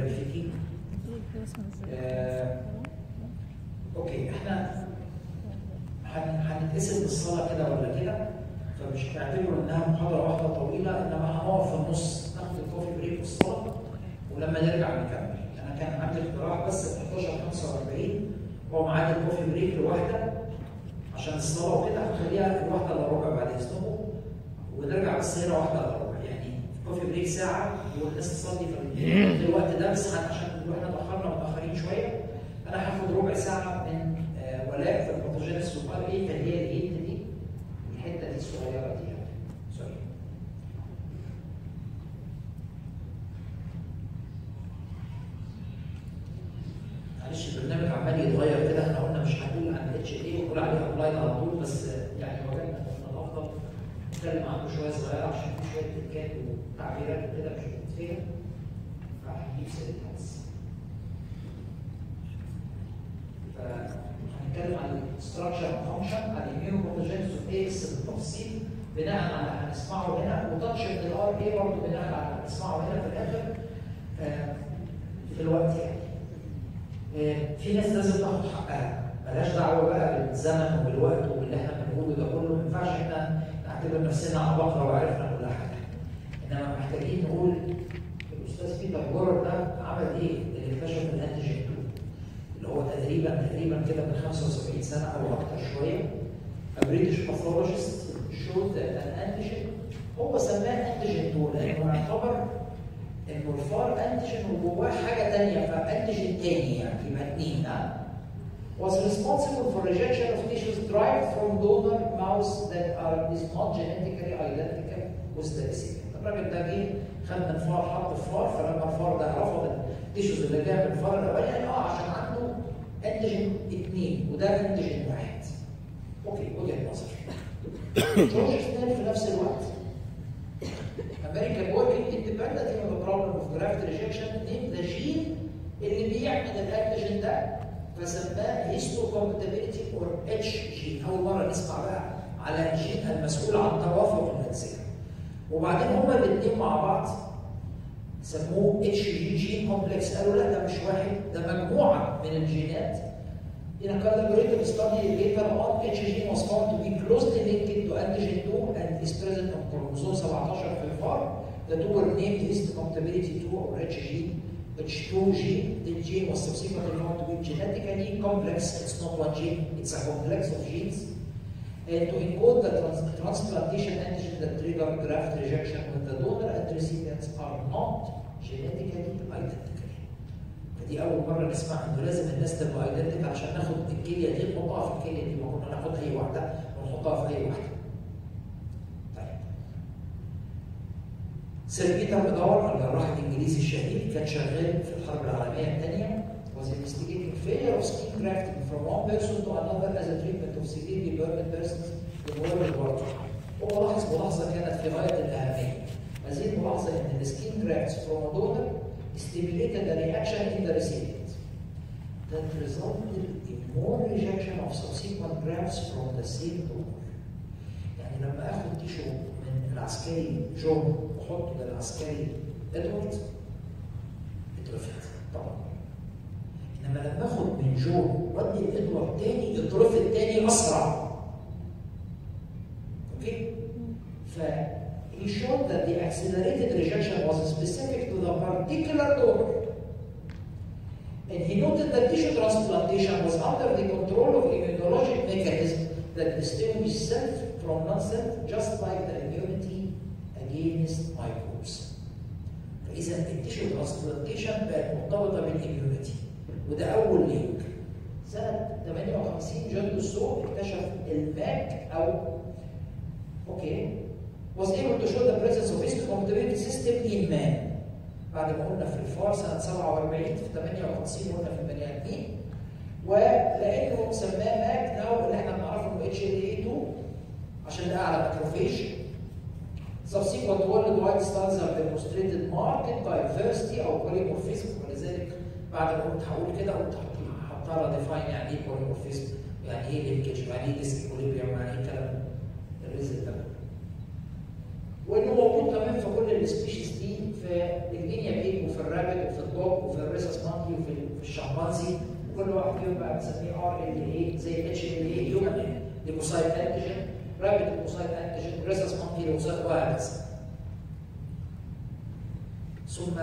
يبارك فيكي آه، اوكي احنا هن- هنتقسم الصلاه كده ولا كده فمش هنعتبره انها محاضره واحده طويله انما هنقف في النص ناخد الكوفي بريك في الصلاه ولما نرجع نكمل انا كان عندي اقتراح بس في 11 45 هو ميعاد الكوفي بريك لوحده عشان الصلاه وكده هنخليها الواحده الا ربع بعد اذنكم ونرجع بالسيره واحده الا ربع يعني كوفي بريك ساعه والناس تصلي في الوقت ده بس عشان احنا اتاخرنا متاخرين شويه انا هاخد ربع ساعه من آه، ولاء في البروتوجينيس وقال ايه كان هي الهيت دي الحته دي الصغيره دي يعني سوري معلش البرنامج عمال يتغير كده احنا قلنا مش هنقول عن اتش اي ونقول عليه ابلاين على طول بس يعني وجدنا ان الافضل نتكلم عنه شويه صغيره عشان في شويه تكات وتعبيرات كده مش بتتفهم فهنجيب سيرتها بس فهنتكلم عن الستراكشر فانكشن عن الاميون بروتوجينيس اوف اكس بالتفصيل بناء على اللي هنسمعه هنا وتاتش من الار اي برضه بناء على اللي هنسمعه هنا في الاخر آه، في الوقت يعني. آه، في ناس لازم تاخد حقها ملهاش دعوه بقى بالزمن وبالوقت وباللي احنا بنقوله ده كله ما ينفعش احنا نعتبر نفسنا عباقره وعرفنا كل حاجه انما محتاجين نقول الاستاذ بيتر جورر ده عمل ايه اللي اكتشف الانتيجين 2 اللي هو تقريبا تقريبا كده من 75 سنه او اكتر شويه A British pathologist showed that an antigen هو سماه انتيجين 2 لانه يعتبر انه الفار انتيجين وجواه حاجه ثانيه فانتيجين ثاني يعني يبقى اثنين ها was responsible for rejection of tissues derived from donor mouse that are is not genetically identical with the recipient. الراجل ده جه خد من فار حط في فار فلما الفار ده رفض التيشوز اللي جايه من الفار الاولاني قال اه عشان عنده انتيجين اثنين وده انتيجين واحد. اوكي وجهه نظر. جورج سنيل في نفس الوقت American working independently on the problem of graft rejection named the gene اللي بيعمل الانتيجين ده فسماه histocompatibility or H gene اول مره نسمع بقى على الجين المسؤول عن توافق الانسجه وبعدين هما الاثنين مع بعض سموه اتش جي جين كومبلكس قالوا لا ده مش واحد ده مجموعه من الجينات In a collaborative study later on, H gene was found to be closely linked to antigen 2 and is present on chromosome 17 في الفار. The two were named histocompatibility 2 or H gene. H2 gene, the gene was subsequently found to be genetically complex. It's not one gene, it's a complex of genes. And to encode the trans transplantation antigen that trigger graft rejection when the donor and recipients are not genetically identical. فدي اول مره نسمع انه لازم الناس تبقى ايدنتيك عشان ناخد الكليه دي نحطها في الكليه دي ما كنا ناخد اي واحده ونحطها في اي واحده. طيب. سير بيتر مدور الجراح الانجليزي الشهير كان شغال في الحرب العالميه الثانيه was investigating failure of skin grafting from one person to another as a treatment of severely burned persons in World War II. هو لاحظ ملاحظه كانت في غايه الاهميه. هذه الملاحظه ان السكين grafts from a donor stimulated a reaction in the recipient that resulted in more rejection of subsequent grafts from the same donor. يعني لما اخد تيشو من العسكري جون واحطه للعسكري ادوارد اترفض طبعا. انما لما اخد من جون وادي لادوارد تاني يترفض تاني اسرع. اوكي؟ ف he showed that the accelerated rejection was specific to the particular donor. And he noted that tissue transplantation was under the control of immunologic mechanism that distinguish self from non-self, just like the immunity against microbes. فإذا التيشو ترانسبلانتيشن بقت مرتبطة بالإميونيتي وده أول لينك. سنة 58 جون دوسو اكتشف الماك أو أوكي was able to show the presence of histocompatibility system in man. بعد ما قلنا في الفار سنة 47 في 58 قلنا في البني آدمين ولأنه سماه ماك أو اللي احنا بنعرفه انه اتش ال اي 2 عشان ده أعلى ماكروفيج. Subsequent worldwide studies have demonstrated marked diversity أو polymorphism ولذلك بعد ما قلت هقول كده قلت هضطر ديفاين يعني ايه polymorphism يعني ايه لينكج يعني ايه ديسكوليبريم يعني ايه كلام الرزق ده. وانه موجود كمان في كل السبيشيز دي في الجينيا بيج وفي الرابت وفي الدوج وفي الشمبانزي وكل واحد فيهم بقى بنسميه ار ال اي زي اتش ال اي هيومن ليكوسايت انتيجين رابيد ليكوسايت انتيجين ريسس مونكي ليكوسايت وهكذا ثم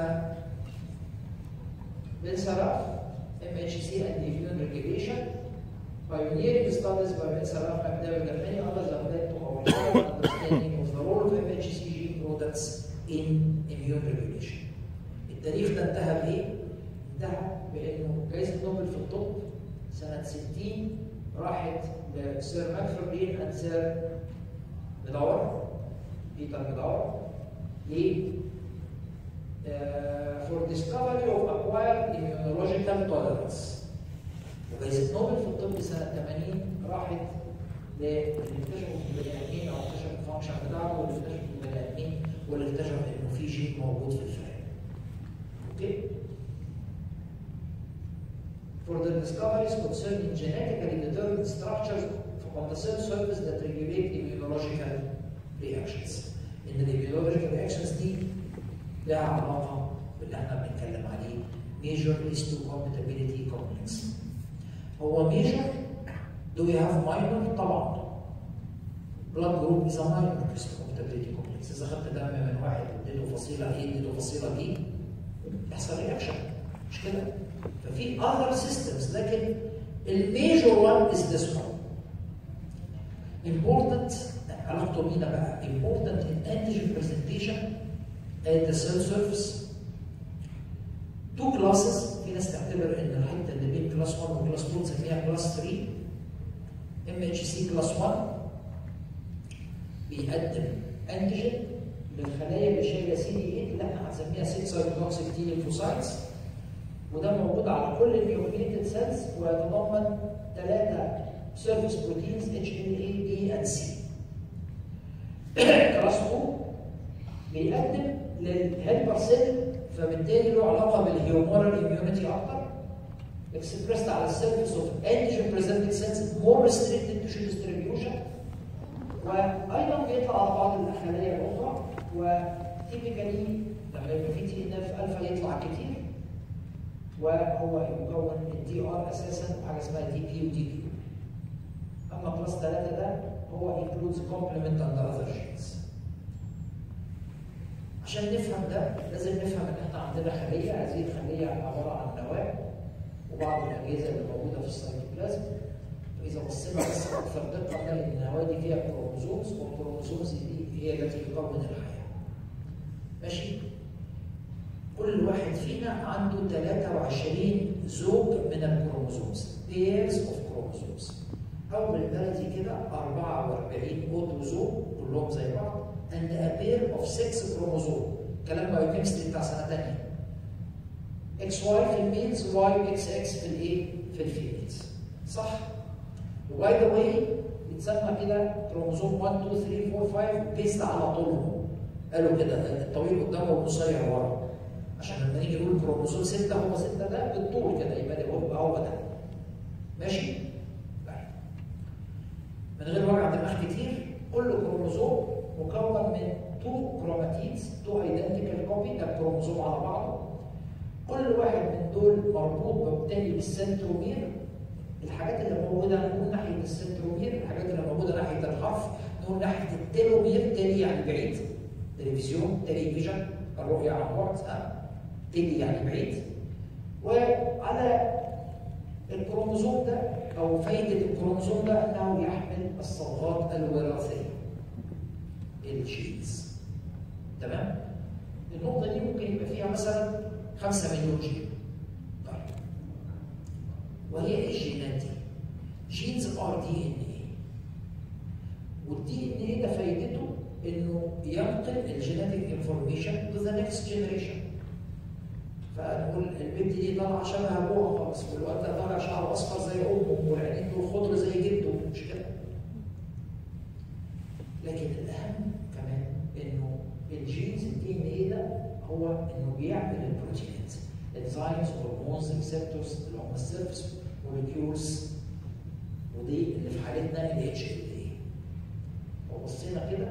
بنصرف MHC and immune regulation pioneering studies by Ben Saraf McDermott and many others have led to our current understanding of the role of MHC gene products in immune regulation. التاريخ ده انتهى بايه؟ انتهى بانه جائزه نوبل في الطب سنه 60 راحت لسير ماكفرلين اند سير مدور بيتر مدور ليه؟ uh, for discovery of acquired immunological tolerance. وجائزة نوبل في الطب سنة 80 راحت للي اكتشفوا في البني ادمين او اكتشفوا الفانكشن بتاعته واللي اكتشفوا في البني ادمين واللي اكتشف انه في جين موجود في الفئران. اوكي؟ For the discoveries concerning genetically determined structures on the cell surface that regulate immunological reactions. ان الاميونولوجيكال رياكشنز دي لها علاقه باللي احنا بنتكلم عليه major histocompatibility complex. هو major do we have minor؟ طبعا. blood group is a minor histocompatibility complex. اذا خدت دم من واحد اديته فصيله A اديته فصيله B يحصل رياكشن مش كده؟ ففي other systems لكن الميجور one is this one. important علاقته بينا بقى important in antigen presentation at the cell surface two classes في ناس تعتبر ان الحته اللي بين كلاس 1 وكلاس 2 نسميها كلاس 3 ام اتش سي كلاس 1 بيقدم انتيجين للخلايا اللي شايله سي دي 8 اللي احنا هنسميها 6 سايتوتوكسيك تي ليمفوسايتس وده موجود على كل النيوكليتد سيلز ويتضمن ثلاثه سيرفيس بروتينز اتش ال اي بي اند سي كلاس 2 بيقدم للهيلبر سيل فبالتالي له علاقه بالهيومورال اميونيتي اكتر expressed على السيرفيس اوف antigen presenting cells more restricted tissue distribution وايضا بيطلع على بعض الخلايا الاخرى وتيبيكالي لما يبقى في تي ان اف الفا يطلع كتير وهو يكون الدي ار اساسا حاجه اسمها دي بي ودي كيو اما كلاس 3 ده هو includes complement and other genes عشان نفهم ده لازم نفهم ان احنا عندنا خليه هذه الخليه عباره عن نواه وبعض الاجهزه اللي موجوده في السيتوبلازم فاذا بصينا بس اكثر دقه نلاقي ان النواه دي فيها كروموزومز والكروموزومز دي هي التي تكون الحياه. ماشي؟ كل واحد فينا عنده 23 زوج من الكروموزومز pairs of chromosomes او بالبلدي كده 44 اوتوزوم كلهم زي بعض and a pair of 6 كروموزوم كلام بايوكيمستري بتاع سنه ثانيه اكس واي في الميلز واي اكس اكس في الايه؟ في الفيميلز صح؟ وباي ذا واي بيتسمى كده كروموزوم 1 2 3 4 5 بيست على طولهم قالوا كده الطويل قدامه والقصير ورا عشان لما نيجي نقول كروموزوم 6 هو 6 ده بالطول كده يبقى هو هو ده ماشي؟ من غير وجع دماغ كتير كل كروموزوم مكون من تو كروماتيدز تو ايدنتيكال كوبي ده كروموزوم على بعضه كل واحد من دول مربوط بالتالي بالسنترومير الحاجات اللي موجوده نقول ناحيه السنترومير الحاجات اللي موجوده ناحيه الحرف نقول ناحيه التلومير تالي يعني بعيد تلفزيون تلفزيون الرؤيه عن بعد تلي يعني بعيد وعلى الكروموزوم ده او فايده الكروموزوم ده انه يحمل الصبغات الوراثيه الجينز تمام النقطه دي ممكن يبقى فيها مثلا 5 مليون جين طيب وهي ايه الجينات دي؟ جينز ار دي ان ايه والدي ان ايه ده فايدته انه ينقل الجينيتك انفورميشن تو ذا نيكست جنريشن فنقول البنت دي طالعه شبه ابوها خالص والواد ده طالع شعره اصفر زي امه والعينين دول خضر زي جده مش كده لكن الاهم كمان انه الجينز الدي ان ايه ده هو انه بيعمل البروتينات انزيمز هرمونز ريسبتورز اللي هم السيرفس موليكيولز ودي اللي في حالتنا ال اتش ال اي لو بصينا كده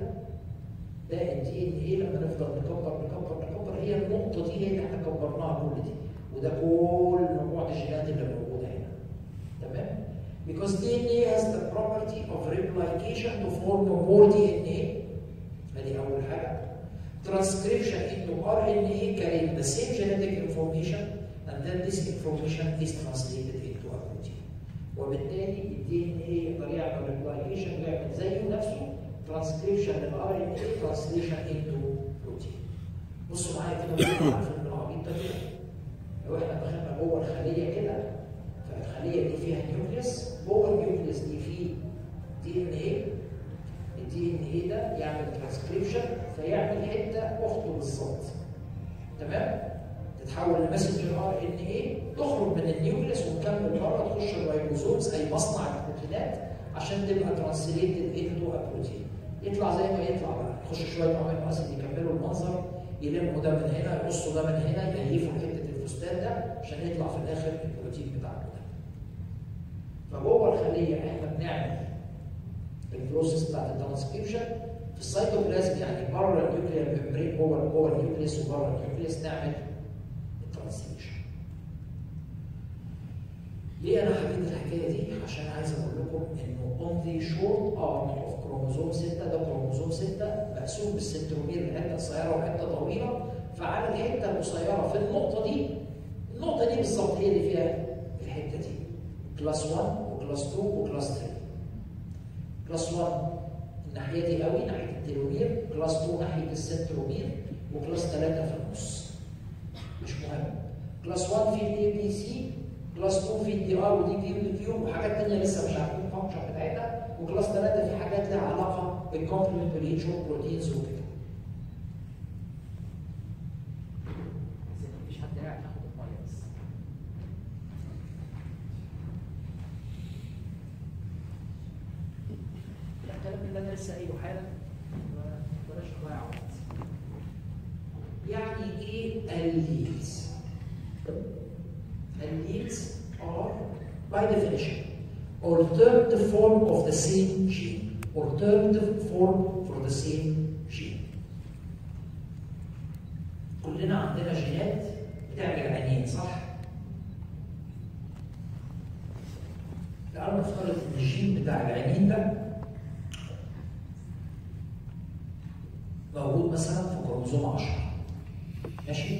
ده الدي ان ايه لما نفضل نكبر نكبر نكبر هي النقطه دي هي اللي احنا كبرناها كل دي وده كل مجموعه الجينات اللي موجوده هنا تمام because DNA has the property of replication to form more DNA ادي اول حاجه transcription into RNA carrying the same genetic information and then this information is translated into a protein وبالتالي الدي ان اي يقدر يعمل ريبلايكيشن ويعمل زيه نفسه ترانسكريبشن للار ان اي ترانسليشن انتو بروتين بصوا معايا كده عارفين ان العبيط ده كده لو احنا دخلنا جوه الخليه كده فالخليه دي فيها نيوكليس جوه النيوكليس دي فيه دي ان اي الدي ان اي ده يعمل ترانسكريبشن فيعمل حته اخته بالظبط تمام تتحول لمسنجر ار ان اي تخرج من النيوكليس وتكمل بره تخش الرايبوزومز اي مصنع البروتينات عشان تبقى ترانسليتد انتو ا بروتين يطلع زي ما يطلع بقى يخش شويه امينو اسيد يكملوا المنظر يلموا ده من هنا يقصوا ده من هنا يليفوا حته الفستان ده عشان يطلع في الاخر البروتين بتاعنا ده فجوه الخليه احنا بنعمل البروسيس بتاعت الترانسكريبشن في السيتوبلازم يعني بره النيوكليير ميمبرين جوه جوه النيوكليس وبره النيوكليس نعمل الترانسليشن. ليه انا حبيت الحكايه دي؟ عشان عايز اقول لكم انه اون ذا شورت ارم اوف كروموزوم 6 ده كروموزوم 6 مقسوم بالسنترومير لحته قصيره وحته طويله فعلى الحته القصيره في النقطه دي النقطه دي بالظبط هي اللي فيها الحته دي كلاس 1 وكلاس 2 وكلاس 3 كلاس 1 الناحيه دي قوي ناحيه التلومير كلاس 2 ناحيه السنترومير وكلاس 3 في النص مش مهم كلاس 1 في الاي بي سي كلاس 2 في الدي ار ودي بي ودي كيو وحاجات ثانيه لسه مش عارفين الفانكشن بتاعتها وكلاس 3 في حاجات لها علاقه بالكومبلمنتري شورت بروتينز وكده مفيش حد قاعد ياخد الميه بس لا الكلام اللي انا لسه قايله حالا بلاش نضيع وقت يعني ايه الليدز؟ الليدز are by definition alternative form of the same gene alternative form for the same gene كلنا عندنا جينات بتعمل عينين صح؟ تعالوا نفترض ان الجين بتاع العينين ده موجود مثلا في كروموزوم 10 ماشي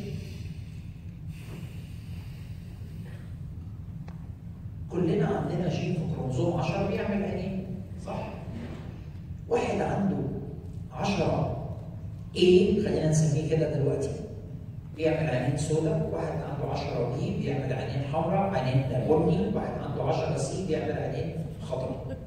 كلنا عندنا جين في كروموزوم 10 بيعمل عينين صح واحد عنده 10 A خلينا نسميه كده دلوقتي بيعمل عينين سوداء واحد عنده 10 B بيعمل عينين حمراء عينين بني واحد عنده 10 C بيعمل عينين خضراء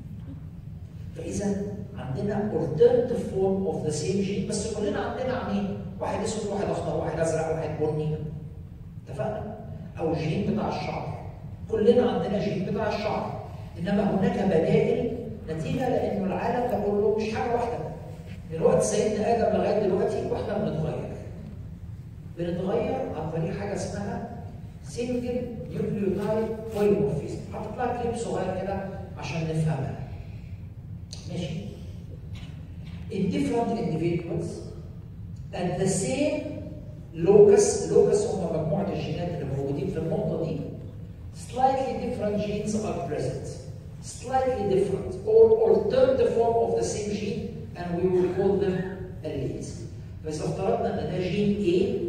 فاذا عندنا alternative form of the same gene بس كلنا عندنا عينين واحد اسود واحد اخضر واحد ازرق واحد بني اتفقنا او الجين بتاع الشعر كلنا عندنا جين بتاع الشعر انما هناك بدائل نتيجه لانه العالم ده كله مش حاجه واحده من وقت سيدنا ادم لغايه دلوقتي واحنا بنتغير بنتغير عن طريق حاجه اسمها سنجل نيوكليوتايد بوليمورفيزم حاطط لها كليب صغير كده عشان نفهمها ماشي in different individuals at the same locus locus هم مجموعة الجينات اللي موجودين في النقطة دي slightly different genes are present slightly different or alternative form of the same gene and we will call them alleles فإذا افترضنا إن ده جين A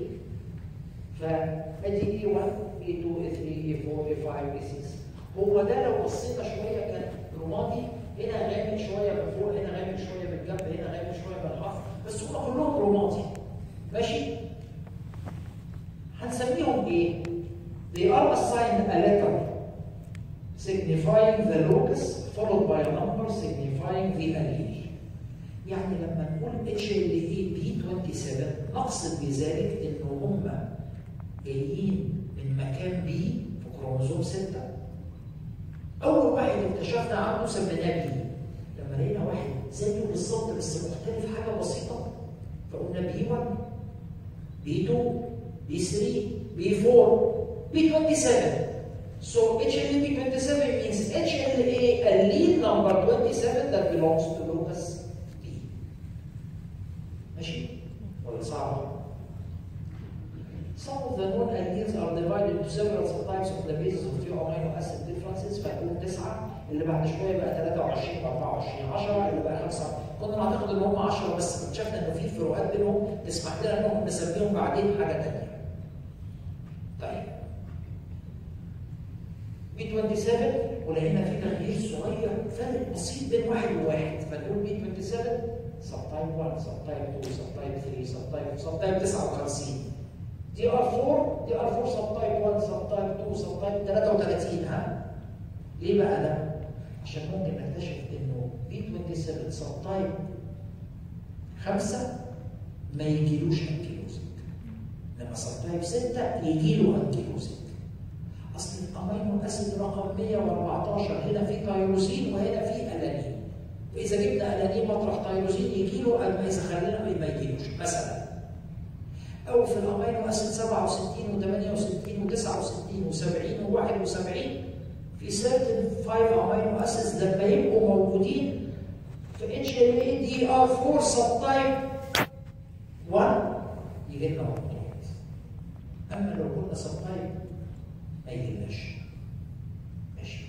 فأدي A1 A2 A3 A4 A5 A6 هو ده لو بصينا شوية كان رمادي هنا غامق شويه من فوق هنا غامق شويه من الجنب هنا غامق شويه من الحرف بس هم كلهم رمادي ماشي هنسميهم ايه؟ They are assigned a letter signifying the locus followed by a number signifying the allele. يعني لما نقول HLA-B27 نقصد بذلك ان هم جايين من مكان B في كروموزوم 6 اول واحد اكتشفنا عنه سميناه بي لما لقينا واحد زيه بالظبط بس مختلف حاجه بسيطه فقلنا بي 1 بي 2 بي 3 بي 4 بي 27 So HLA-B27 means HLA allele number 27 that belongs to locus B. ماشي؟ ولا صعب؟ Some of the known alleles are divided into several subtypes on the basis of few amino acid differences فنقول تسعة اللي بعد شوية بقى 23 24 10 اللي بقى 5 كنا نعتقد ان هم 10 بس اكتشفنا انه في فروقات بينهم تسمح لنا انهم نسميهم بعدين حاجة تانية. طيب بي 27 ولقينا في تغيير صغير فرق بسيط بين واحد وواحد فنقول بي 27 سب تايب 1 سب تايب 2 سب تايب 3 سب تايب سب تايب 59 دي ار 4 دي ار 4 سب تايب 1 سب تايب 2 سب تايب 33 ها ليه بقى ده؟ عشان ممكن نكتشف انه بي 27 سب تايب 5 ما يجيلوش انكيلوزك لما سب تايب 6 يجي له انكيلوزك اصل الامينو اسيد رقم 114 هنا في تايروسين وهنا في الانين واذا جبنا الانين مطرح تايروسين يجي له ما اذا خلينا ما يجيلوش مثلا او في الامينو اسيد 67 و68 و69 و70 و71 في certain 5 امينو اسيدز لما يبقوا موجودين في اتش ال اي دي ار 4 سب تايب 1 يجي لنا مقطوعات اما لو كنا سب تايب ما يجيلناش ماشي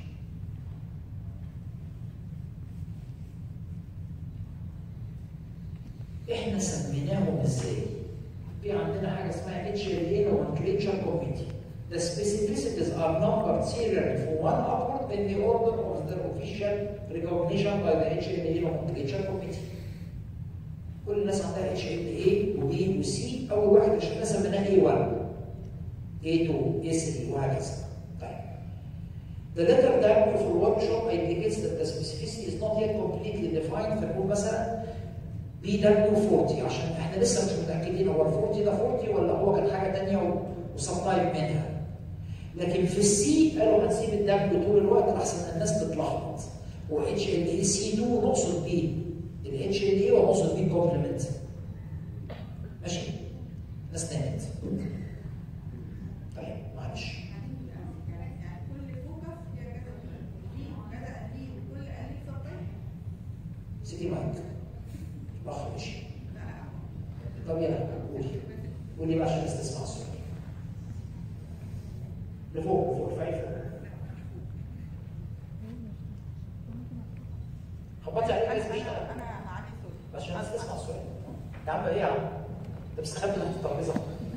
احنا سميناهم ازاي؟ في عندنا حاجه اسمها اتش ال اي nomenclature committee. The specificities are numbered serially from one upward in the order of their official recognition by the HLA nomenclature committee. كل الناس عندها اتش ال اي وبي وسي اول واحد عشان سميناه اي 1 A2 A3 وهكذا. طيب. The letter diameter for workshop indicates that the specificity is not yet completely defined فنقول مثلا بي دبليو 40 عشان احنا لسه مش متاكدين هو ال 40 ده 40 ولا هو كان حاجه ثانيه وسب تايب منها. لكن في السي قالوا هنسيب الدبليو طول الوقت لحسن الناس تتلخبط. و اتش ال اي سي 2 نقصد بيه الاتش ال اي ونقصد بيه كومبلمنت. ماشي؟ الناس نامت. طيب معلش. سيدي مايك. الاخ ماشي. طب يلا قولي. قولي بقى عشان الناس تسمع السؤال. لفوق لفوق ارفعي فوق. خبطي عليه عايز تشتغل. انا عندي صوت بس عشان الناس تسمع السؤال. يا عم ايه يا عم؟ انت مستخبي تحت الترابيزه.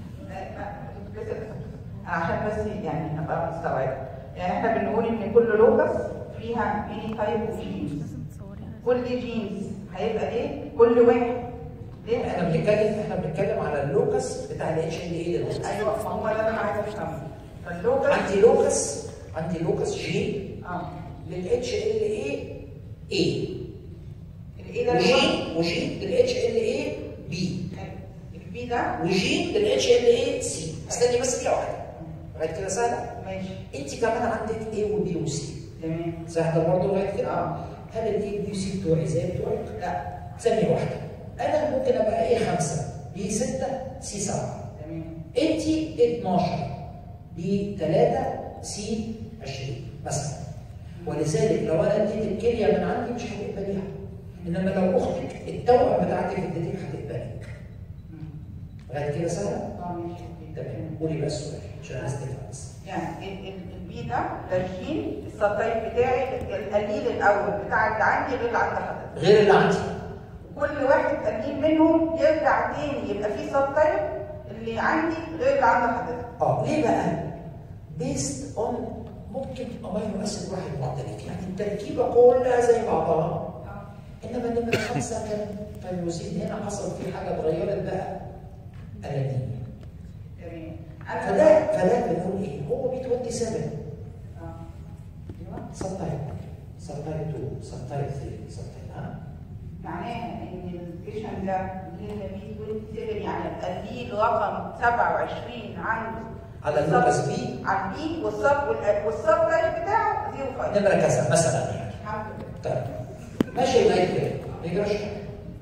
عشان بس يعني ابقى مستوعب يعني احنا بنقول ان كل لوكس فيها ميني تايب وجينز كل جينز هيبقى ايه كل واحد ليه احنا بنتكلم احنا بنتكلم على اللوكس بتاع الاتش ال اي دلوقتي. ايوه ما هو ده اللي انا عايز افهمه فاللوكس عندي لوكس عندي لوكس جين اه للاتش ال اي اي الايه ده اللي هو وجين وجين للاتش ال اي بي البي ده وجين للاتش ال اي سي استني بس دقيقه واحده لغايه كده سهله ماشي انت كمان عندك اي وبي وسي تمام سهله برضه لغايه كده اه هل الاي وبي وسي بتوعي زي بتوعك؟ لا ثانيه واحده انا ممكن ابقى ايه خمسه بي سته سي سبعه تمام انت 12 بي 3 سي 20 مثلا ولذلك لو انا اديت الكليه من عندي مش هتقبليها انما لو اختك التوأم بتاعتك اديتك هتقبلك مم. لغايه كده سهله؟ اه ماشي أوكي. تمام قولي بقى السؤال عشان الناس تفهم بس يعني ال- ال- البي ده ده الجين السطيب بتاعي القليل الاول بتاع اللي عندي غير اللي عند حضرتك غير اللي عندي كل واحد قليل منهم يرجع تاني يبقى فيه سطيب اللي عندي غير اللي عند حضرتك اه ليه بقى؟ بيست اون ممكن امينو اسيد واحد مختلف يعني التركيبه كلها زي بعضها انما النمره خمسه كان فيروسين هنا حصل فيه حاجه اتغيرت بقى الانيميا تمام فده فده بنقول ايه؟ هو بي 27 اه ايوه سب تايب سب تايب 2 سب تايب 3 سب تايب ها؟ معناها ان البيشن ده اللي هي بي 27 يعني القليل رقم 27 عنده على اللوكس بي على البي والسب وال- والسب تايب بتاعه 05 نمره كذا مثلا يعني الحمد لله طيب ماشي لغايه كده ما يجراش حاجه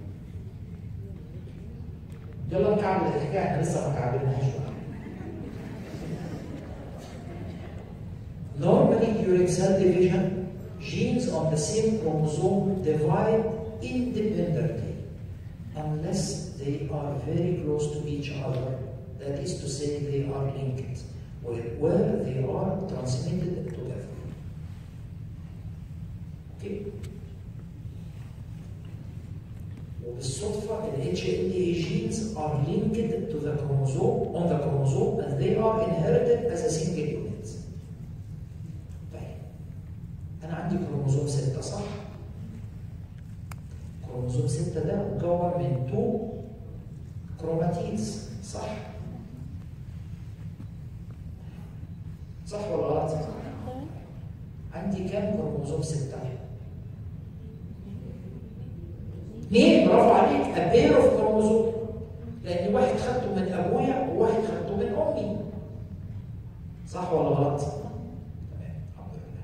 يلا نكعبل الحكايه احنا لسه ما كعبلناهاش بقى Normally during cell division, genes on the same chromosome divide independently unless they are very close to each other that is to say they are linked where, where they are transmitted together اوكي وبالصدفة ال HLA genes are linked to the chromosome on the chromosome and they are inherited as a single unit. طيب أنا عندي كروموزوم 6 صح؟ كروموزوم 6 ده مكون من 2 كروماتيدز صح؟ صح ولا غلط؟ عندي كام كروموزوم 6 اثنين برافو عليك a pair of chromosome لان واحد خدته من ابويا وواحد خدته من امي صح ولا غلط؟ تمام الحمد لله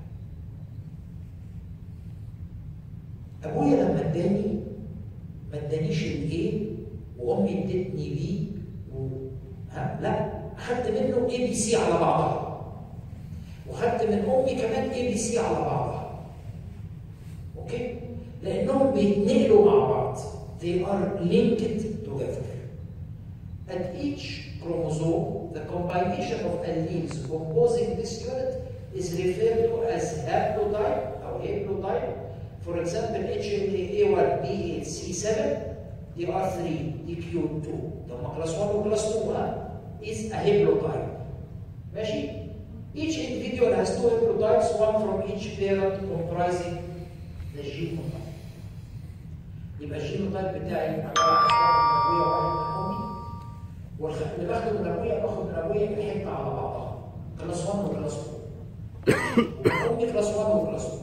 ابويا لما اداني ما ادانيش الاي وامي ادتني بي و... ها لا اخدت منه اي بي سي على بعضها وخدت من امي كمان اي بي سي على بعضها اوكي لانهم بيتنقلوا مع بعض they are linked together at each chromosome the combination of alleles composing this unit is referred to as haplotype or haplotype for example HLA-A1 B8 C7 DR3 DQ2 ده هم class 1 و class 2 ها is a haplotype ماشي Each individual has two haplotypes, one from each parent comprising the genotype. يبقى الجينوتايب بتاعي عباره عن واحد من ابويا وواحد من امي واللي باخده من ابويا باخد من ابويا الحته على بعضها كلاس 1 وكلاس 2 وامي كلاس 1 وكلاس 2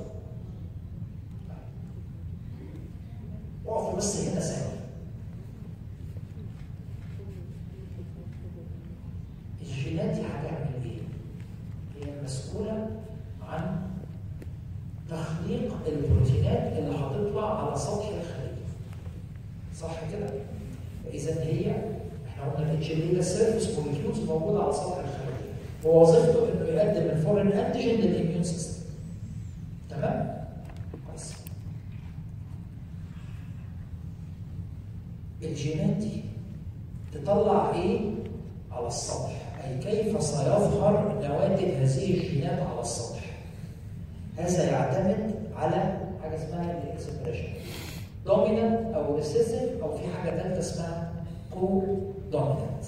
اقفوا بس هنا ثانيه الجينات دي هتعمل ايه؟ هي مسؤوله عن تخليق البروتينات اللي هتطلع على سطح الخليه. صح كده؟ اذا هي احنا قلنا الاتش ال ده سيرفيس مولكيولز موجوده على سطح الخليه. ووظيفته انه يقدم الفورين انتيجين للاميون سيستم. تمام؟ كويس. الجينات دي تطلع ايه على السطح؟ اي كيف سيظهر نواتج هذه الجينات على السطح؟ هذا يعتمد على حاجه اسمها الاكسبريشن دومينانت او ريسيسيف او في حاجه ثالثه اسمها كو دومينانت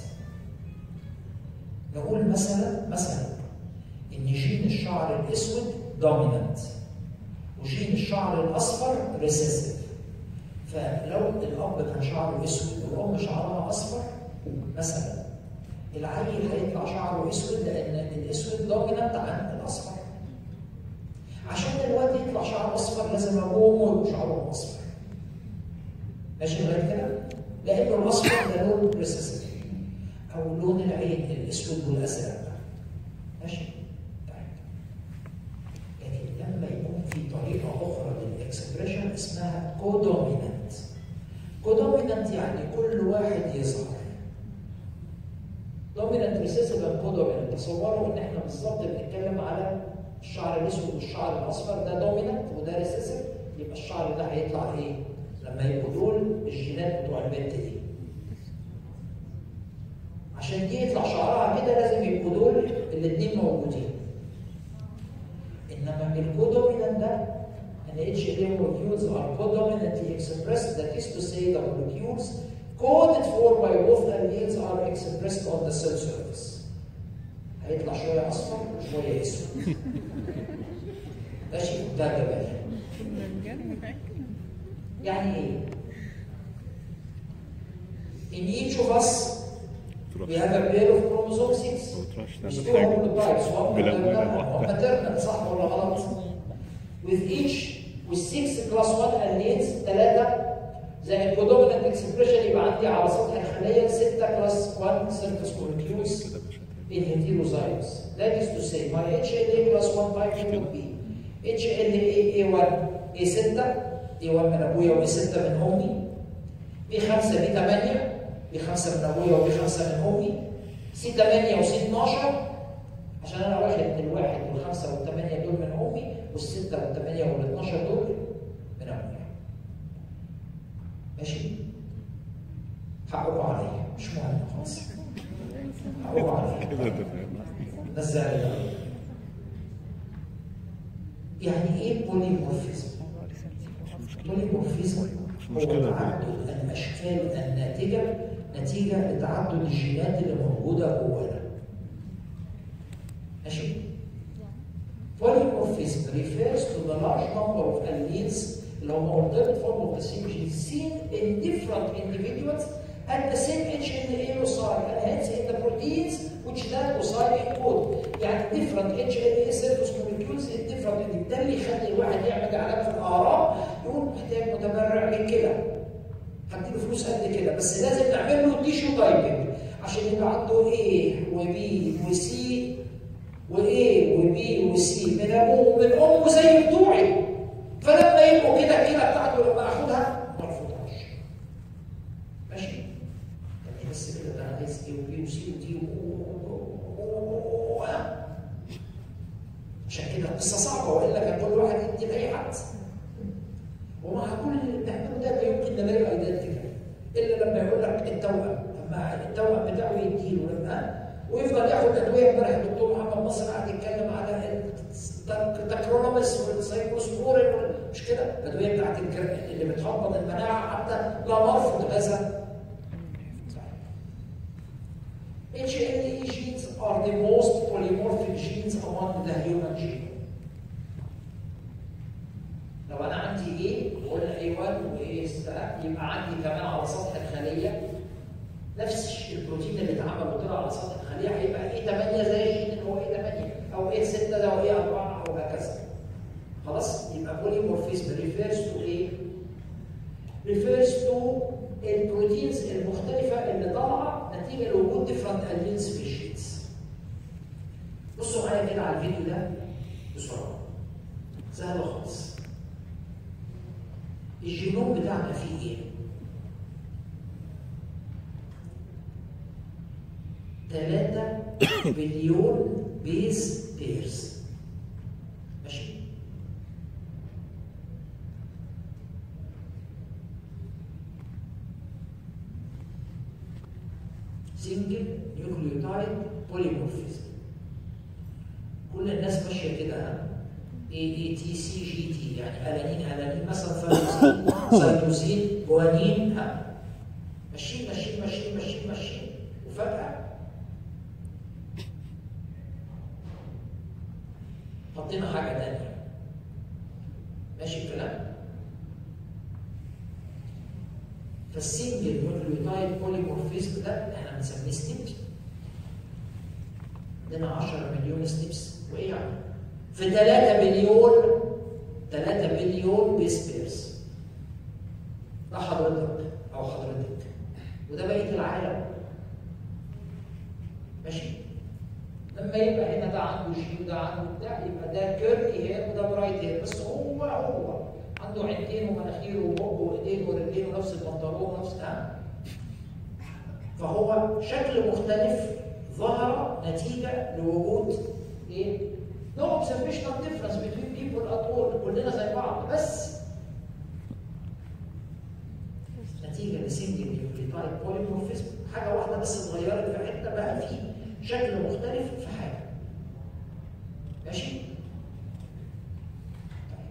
نقول مثلا مثلا ان جين الشعر الاسود دومينانت وجين الشعر الاصفر ريسيسيف فلو الاب كان شعره اسود والام شعرها اصفر مثلا العيل هيطلع شعره اسود لان الاسود دومينانت عن الاصفر عشان الواد يطلع شعره اصفر لازم ابوه وامه شعرهم اصفر. ماشي لغايه كده؟ لانه الاصفر ده لون ريسيسيف او لون العين الاسود والازرق. ماشي؟ طيب. لكن لما يكون في طريقه اخرى للاكسبريشن اسمها كودومينانت. كودومينانت يعني كل واحد يظهر. دومينانت ريسيسيف اند كودومينانت تصوروا ان احنا بالظبط بنتكلم على الشعر الاسود والشعر الاصفر ده دومينانت وده ريسيسيف يبقى الشعر ده هيطلع ايه؟ لما يبقوا دول الجينات بتوع البنت دي. عشان دي يطلع شعرها كده لازم يبقوا دول الاثنين موجودين. انما الكودومينانت ده ان HLA molecules are codominantly expressed that is to say the molecules coded for by both alleles are expressed on the cell surface. هيطلع شويه اصفر وشويه اسود ماشي ده جمال يعني ايه in each of us we have a pair of chromosome 6 مش two haplotypes one maternal one maternal صح ولا غلط with each with 6 class 1 alleles ثلاثه زي الكودومينانت اكسبريشن يبقى عندي على سطح الخليه 6 كلاس 1 سيرفس مولكيولز in heterozygotes. That is to say, my HLA plus 1 type would be HLA A1 A6 A1 من ابويا وA6 من امي B5 B8 B5 من ابويا وB5 من امي C8 وC12 عشان انا واحد من الواحد والخمسه والثمانيه دول من امي والسته والثمانيه وال12 دول من ابويا. ماشي؟ حقكم عليا مش مهم خالص. كده نزل يعني ايه بوليمورفيزم؟ بوليمورفيزم مش مشكلة هو كده. تعدد الاشكال الناتجه نتيجه لتعدد الجينات اللي موجوده جوانا. ماشي؟ Polymorphism refers to the large number of alleles اللي هم alternate form of the same gene seen in different individuals at the same HLA loci and hence in the proteins which that loci encode. يعني different HLA surface molecules in different ده اللي يخلي الواحد يعمل علامه في الاعراض يقول محتاج متبرع للكلى. هديله فلوس قد كده بس لازم نعمل له تيشو تايبنج عشان يبقى عنده A وB وC وايه وبي وسي من ابوه ومن امه زي بتوعي فلما يبقوا كده الكلى بتاعته لما اخدها ما ارفضهاش ماشي يعني بس كده ده انا عايز ايه وبي وسي ودي و- عشان كده قصه صعبه والا كان كل واحد يدي لاي حد ومع كل اللي بنعمله ده لا يمكن نلاقي ايدنتيكال الا لما يقول لك التوأم لما التوأم بتاعه يديله لما ويفضل ياخد ادويه امبارح الدكتور محمد نصر قاعد يتكلم على التكرونومس والسايكوسبورين مش كده الادويه بتاعت الجر- اللي بتهبط المناعه حتى لا نرفض هذا HLA genes are the most polymorphic genes among the human genome. لو انا عندي ايه وقلنا ايه 1 وايه 6 يبقى عندي كمان على سطح الخليه نفس الش- البروتين اللي اتعمل وطلع على سطح الخليه هيبقى ايه 8 زي الجين اللي هو ايه 8 او ايه 6 ده وايه 4 او هكذا خلاص يبقى بوليمورفيزم ريفيرز تو ايه؟ ريفيرز تو البروتينز المختلفه اللي طالعه نتيجه لوجود ديفرنت الين سبيشيز بصوا معايا كده على الفيديو ده بسرعه سهله خالص الجينوم بتاعنا فيه ايه؟ ثلاثة بليون بيز بيرز ماشي سنجل نيوكليوتايد بوليمورفيزم كل الناس ماشيه كده ها اي اي تي سي جي تي يعني الانين الانين مثلا سيتوزين سيتوزين جوانين ها ماشيين ماشيين ماشيين ماشيين ماشيين وفجاه حطينا حاجه تانيه ماشي الكلام فالسنجل نيوكليوتايد بوليمورفيزم ده احنا بنسميه ستيبس عندنا 10 مليون ستيبس وايه يعني؟ في 3 بليون 3 بليون بيس بيرز ده حضرتك او حضرتك وده بقيه العالم ماشي لما يبقى هنا ده عنده شيء وده عنده بتاع يبقى ده كيرلي هير وده برايت هير بس هو هو عنده عينين ومناخير وبق وايدين ورجلين ونفس البنطلون ونفس ده فهو شكل مختلف ظهر نتيجه لوجود ايه؟ no observational difference between people at all كلنا زي بعض بس نتيجه لسنجل نيوكليوتايد بوليمورفيزم حاجه واحده بس اتغيرت في حته بقى في شكل مختلف في حاجه ماشي؟ طيب.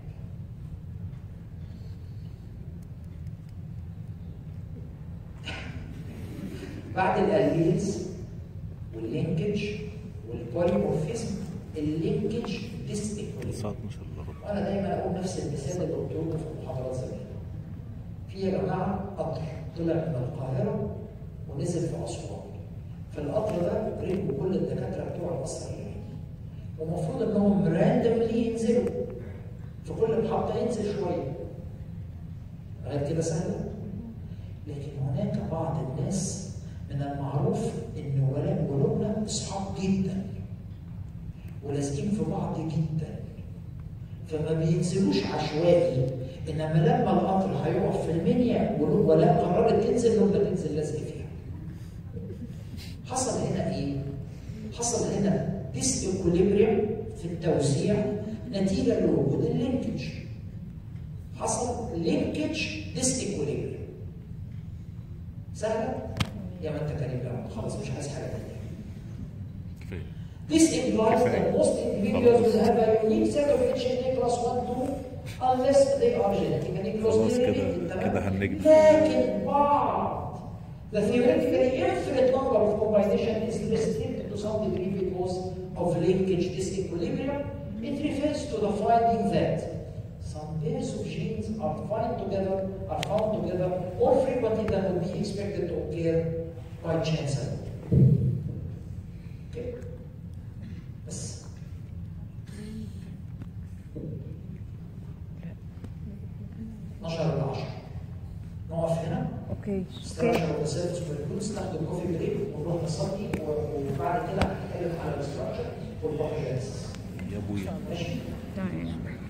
بعد الاليلز واللينكج والبوليمورفيزم اللينكج ديس الساعة 12 الا ربع وانا دايما اقول نفس المثال اللي قلته لكم في المحاضرات زمان في يا جماعه قطر طلع من القاهره ونزل في اسوان فالقطر ده ركبوا كل الدكاتره بتوع القصر العيني ومفروض انهم راندملي ينزلوا في كل محطه ينزل شويه لغايه كده سهله لكن هناك بعض الناس من المعروف ان ولاء قلوبنا اصحاب جدا ولازقين في بعض جدا فما بينزلوش عشوائي انما لما القطر هيقف في المنيا ولا قررت تنزل نقدر تنزل لازق فيها حصل هنا ايه؟ حصل هنا ديس اكوليبريم في التوزيع نتيجه لوجود اللينكج حصل لينكج ديس اكوليبريم سهله؟ يا ما انت كريم بقى خلاص مش عايز حاجه تانيه كفايه This implies that most individuals will have a unique set of HNA plus 1, 2 unless they are genetically خلاص closely كده- related. تمام؟ كده هنجد. لكن بعض the theoretically infinite number of combination is restricted to some degree because of linkage disequilibrium. It refers to the finding that some pairs of genes are found together, are found together more frequently than would be expected to occur by chance alone. Okay. بس نشر العشر نقف هنا اوكي استراكشر اوف ذا سيرفيس مولكيولز ناخد كوفي بريك ونروح نصلي و- وبعد كده هنتكلم على الاستراكشر والباثوجينيسيس يا ابويا ماشي تمام